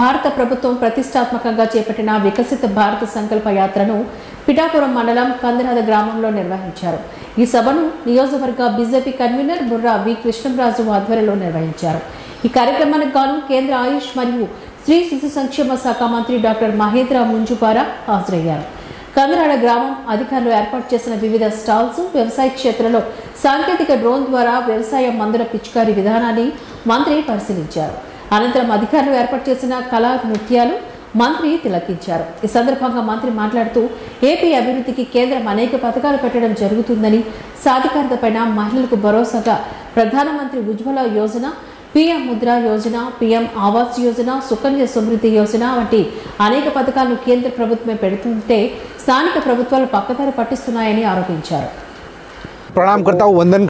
భారత ప్రభుత్వం ప్రతిష్టాత్మకంగా చేపట్టిన వికసిత భారత సంకల్ప యాత్రను పిఠాపురం మండలం కందరాద గ్రామంలో నిర్వహించారు ఈ సభను నియోజకవర్గ BJP convener Burra V Krishnamraju ఆధ్వర్యంలో నిర్వహించారు ఈ కార్యక్రమానికి గాను కేంద్ర ఆయుష్ మరియు స్త్రీ శిశు సంక్షేమ శాఖ మంత్రి డాక్టర్ మహేంద్ర ముంజుపారా హాజరయ్యారు కందరాడ గ్రామం అధికారులు ఏర్పాటు చేసిన వివిధ స్టాల్స్ వ్యవసాయ క్షేత్రంలో సాంకేతిక డ్రోన్ ద్వారా వ్యవసాయ మందుల పిచికారీ విధానాన్ని మంత్రి పరిశీలించారు అనంతరం అధికారులు ఏర్పాటు చేసిన కళా నృత్యాలు మంత్రి తిలకించారు ఈ సందర్భంగా మంత్రి మాట్లాడుతూ ఏపీ అభివృద్ధికి కేంద్రం అనేక పథకాలు పెట్టడం జరుగుతుందని సాధికారతపైన మహిళలకు భరోసాగా ప్రధానమంత్రి ఉజ్వల యోజన పీఎం ముద్రా యోజన పీఎం ఆవాస్ యోజన సుకన్య సమృద్ధి యోజన వంటి అనేక పథకాలను కేంద్ర ప్రభుత్వమే పెడుతుంటే స్థానిక ప్రభుత్వాలు పక్కదారి పట్టిస్తున్నాయని ఆరోపించారు प्रणाम करता हूँ वंदन